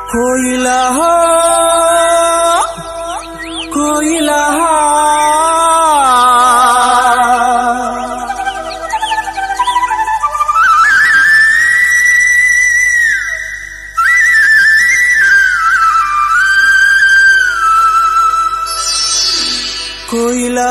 కోయిలా కోయిలా కోయిలా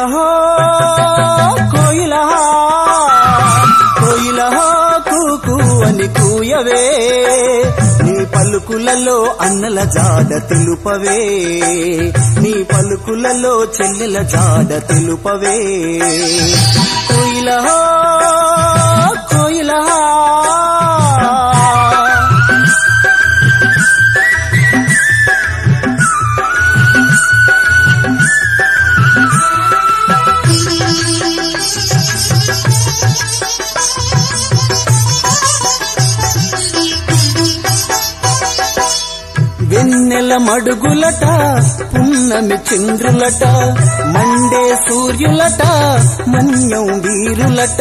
కోయిలా కోయిలా కూకు అని కూయవే నీ పలుకులలో అన్నల జాడ తెలుపవే నీ పలుకులలో చెల్లెల జాడ తెలుపవే కోయిలా కోయిలా వెన్నెల మడుగులట పున్నమి చంద్రులట మండే సూర్యులట మన్యం వీరులట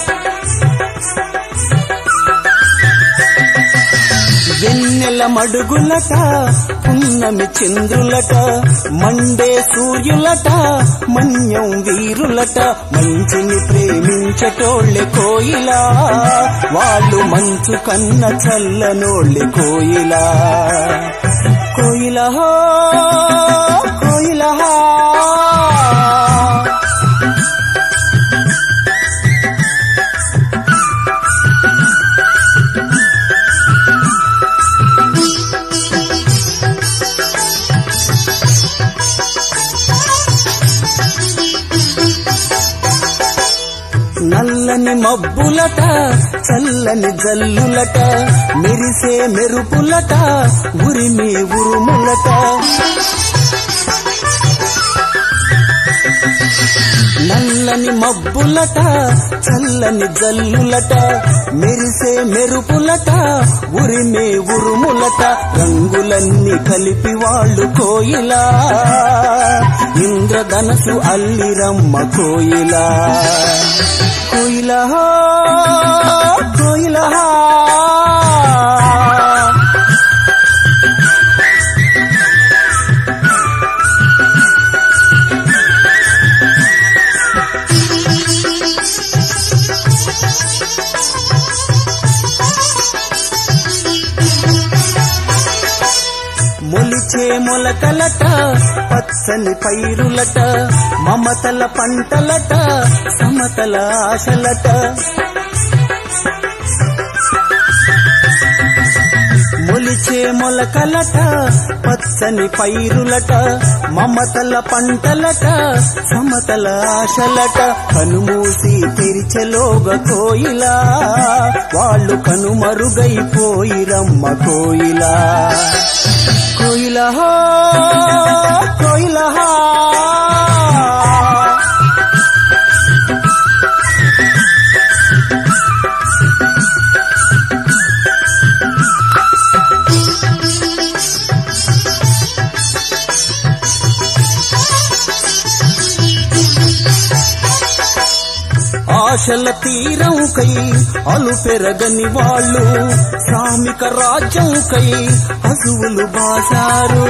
వెన్నెల మడుగులట పున్నమి చంద్రులట మండే సూర్యులట మన్యం వీరులట మంచిని ప్రేమించటోళ్ళె కోయిలా వాళ్ళు మంచు కన్న చల్లనోళ్ళె కోయిలా కోయిలా కోయిలా నల్లని మబ్బులట చల్లని జల్లులట మెరిసే మెరుపులట ఉరిమి ఉరుములట నల్లని మబ్బులట చల్లని జల్లులట మెరిసే మెరుపులట ఉరిమే ఉరుములట రంగులన్నీ కలిపి వాళ్ళు కోయిలా ఇంద్రధనసు అల్లిరమ్మ కోయిలా కోయిలా కోయిలా మొలిచే మొలకలట పచ్చని పైరులట మమతల పంటలట సమతల ఆశలట మొలిచే మొలకలట పచ్చని పైరులట మమతల పంటలట సమతల ఆశలట కనుమూసి తెరిచెలోగ కోయిలా వాళ్ళు కనుమరుగైపోయిరమ్మ కోయిలా కోయిలా కోయిలా ఆశల తీరంకై అలు పెరగని వాళ్ళు శ్రామిక రాజ్యంకై హసువులు బాసారు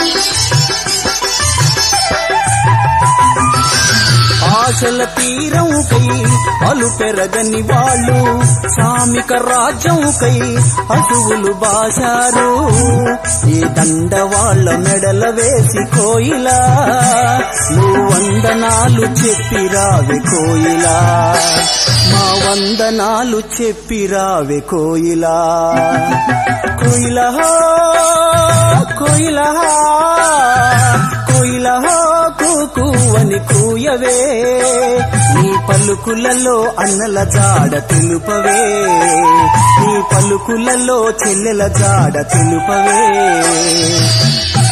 ఆశల తీరంకై అలు పెరగని వాళ్ళు శ్రామిక రాజ్యంకై హసువులు బాసారు ఈ దండ వాళ్ళ మెడల వేసి కోయిలా నువ్వు వందనాలు చెప్పిరావే కోయిలా మా వందనాలు చెప్పిరావే కోయిలా కోయిలా కోయిలా కోయిలా కూకు అని కూయవే నీ పలుకులలో అన్నల జాడ తెలుపవే నీ పలుకులలో చెల్లెల జాడ తెలుపవే